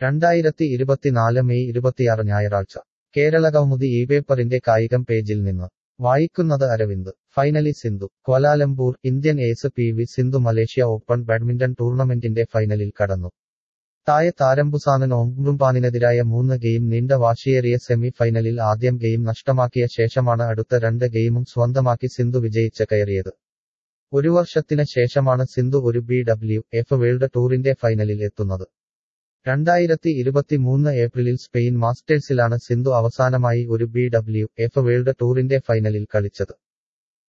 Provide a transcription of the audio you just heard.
രണ്ടായിരത്തി ഇരുപത്തിനാല് മെയ് ഇരുപത്തിയാറ് ഞായറാഴ്ച കേരള കൗമുദി ഈ പേപ്പറിന്റെ കായികം പേജിൽ നിന്ന് വായിക്കുന്നത് അരവിന്ദ് ഫൈനലി Sindhu Kuala Lumpur Indian ace P V Sindhu Malaysia open badminton ടൂർണമെന്റിന്റെ ഫൈനലിൽ കടന്നു തായ താരംബുസാനൻ ഓങ്കുംപാനിനെതിരായ മൂന്ന് ഗെയിം നീണ്ട വാശിയേറിയ സെമി ഫൈനലിൽ ആദ്യം ഗെയിം നഷ്ടമാക്കിയ ശേഷമാണ് അടുത്ത രണ്ട് ഗെയിമും സ്വന്തമാക്കി സിന്ധു വിജയിച്ച് കയറിയത് ഒരു വർഷത്തിന് ശേഷമാണ് സിന്ധു ഒരു ബി ഡബ്ല്യു എഫ് വേൾഡ് ടൂറിന്റെ ഫൈനലിൽ എത്തുന്നത് രണ്ടായിരത്തി ഇരുപത്തിമൂന്ന് ഏപ്രിലിൽ സ്പെയിൻ മാസ്റ്റേഴ്സിലാണ് സിന്ധു അവസാനമായി ഒരു ബി ഡബ്ല്യു എഫ് വേൾഡ് ടൂറിന്റെ ഫൈനലിൽ കളിച്ചത്